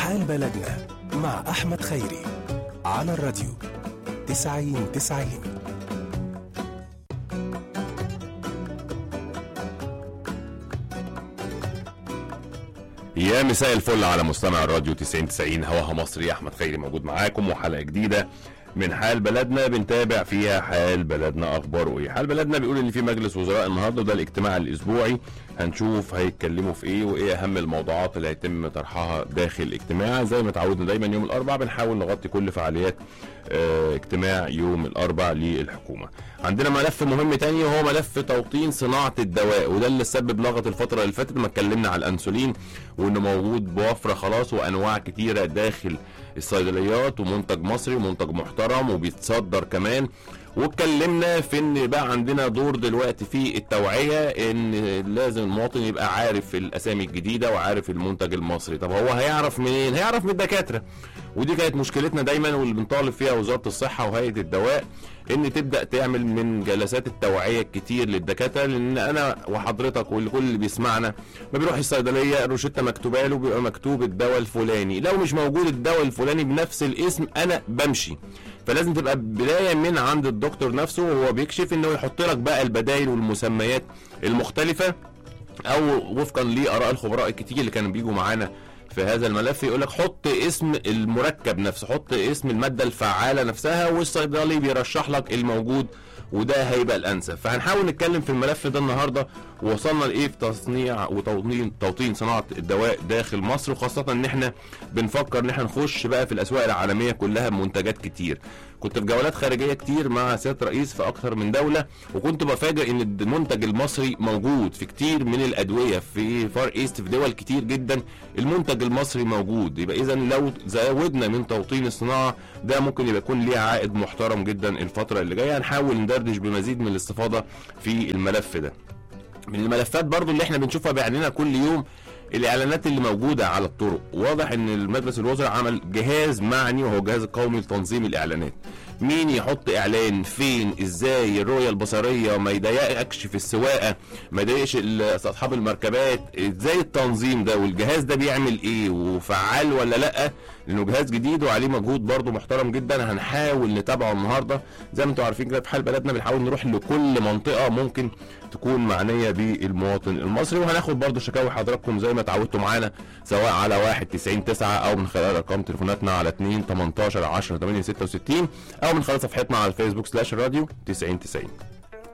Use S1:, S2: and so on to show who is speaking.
S1: حال بلدنا مع أحمد خيري على الراديو تسعين تسعين
S2: يا مساء الفل على مستمع الراديو 90 90 هواها مصري احمد خيري موجود معاكم وحلقه جديده من حال بلدنا بنتابع فيها حال بلدنا اخباره ايه حال بلدنا بيقول ان في مجلس وزراء النهارده ده الاجتماع الاسبوعي هنشوف هيتكلموا في ايه وايه اهم الموضوعات اللي هيتم طرحها داخل الاجتماع زي ما اتعودنا دايما يوم الاربعاء بنحاول نغطي كل فعاليات آه، اجتماع يوم الاربعاء للحكومه عندنا ملف مهم تاني وهو ملف توطين صناعه الدواء وده اللي سبب لغط الفتره اللي فاتت ما اتكلمنا على الانسولين وانه موجود بوفره خلاص وانواع كتيره داخل الصيدليات ومنتج مصري ومنتج محترم وبيتصدر كمان واتكلمنا في ان بقى عندنا دور دلوقتي في التوعيه ان لازم المواطن يبقى عارف الاسامي الجديده وعارف المنتج المصري طب هو هيعرف منين هيعرف من الدكاتره ودي كانت مشكلتنا دايما واللي بنطالب فيها وزاره الصحه وهيئه الدواء ان تبدا تعمل من جلسات التوعيه الكتير للدكاتره لان انا وحضرتك والكل اللي بيسمعنا ما بيروح الصيدليه الروشته مكتوبه له بيبقى مكتوب الدواء الفلاني لو مش موجود الدواء الفلاني بنفس الاسم انا بمشي فلازم تبقى بدايه من عند الدكتور نفسه وهو بيكشف انه يحط لك بقى البدائل والمسميات المختلفه او وفقا لاراء الخبراء الكتير اللي كانوا بيجوا معانا في هذا الملف يقول لك حط اسم المركب نفسه حط اسم الماده الفعاله نفسها والصيدلي بيرشح لك الموجود وده هيبقى الانسب فهنحاول نتكلم في الملف ده النهارده ووصلنا لايه في تصنيع وتوطين توطين صناعه الدواء داخل مصر وخاصه ان احنا بنفكر ان احنا نخش بقى في الاسواق العالميه كلها بمنتجات كتير كنت في جولات خارجيه كتير مع سياده الرئيس في اكثر من دوله وكنت بفاجئ ان المنتج المصري موجود في كتير من الادويه في فار ايست في دول كتير جدا المنتج المصري موجود يبقى اذا لو زودنا من توطين الصناعه ده ممكن يبقى يكون ليه عائد محترم جدا الفتره اللي جايه هنحاول ندردش بمزيد من الاستفاضه في الملف ده من الملفات برضو اللي احنا بنشوفها بعيننا كل يوم الاعلانات اللي موجوده على الطرق واضح ان المجلس الوزراء عمل جهاز معني وهو الجهاز القومي لتنظيم الاعلانات مين يحط اعلان فين ازاي الرؤيه البصريه ما يضايقكش في السواقه ما يضايقش ال- اصحاب المركبات ازاي التنظيم ده والجهاز ده بيعمل ايه وفعال ولا لا لانه جهاز جديد وعليه مجهود برضه محترم جدا هنحاول نتابعه النهارده زي ما انتم عارفين كده في حال بلدنا بنحاول نروح لكل منطقه ممكن تكون معنيه بالمواطن المصري وهناخد برضه شكاوي حضراتكم زي ما اتعودتوا معانا سواء على 1 90 9 او من خلال ارقام تليفوناتنا على 2 18 10 8 66 او من خلال صفحتنا على الفيسبوك سلاش راديو 90 90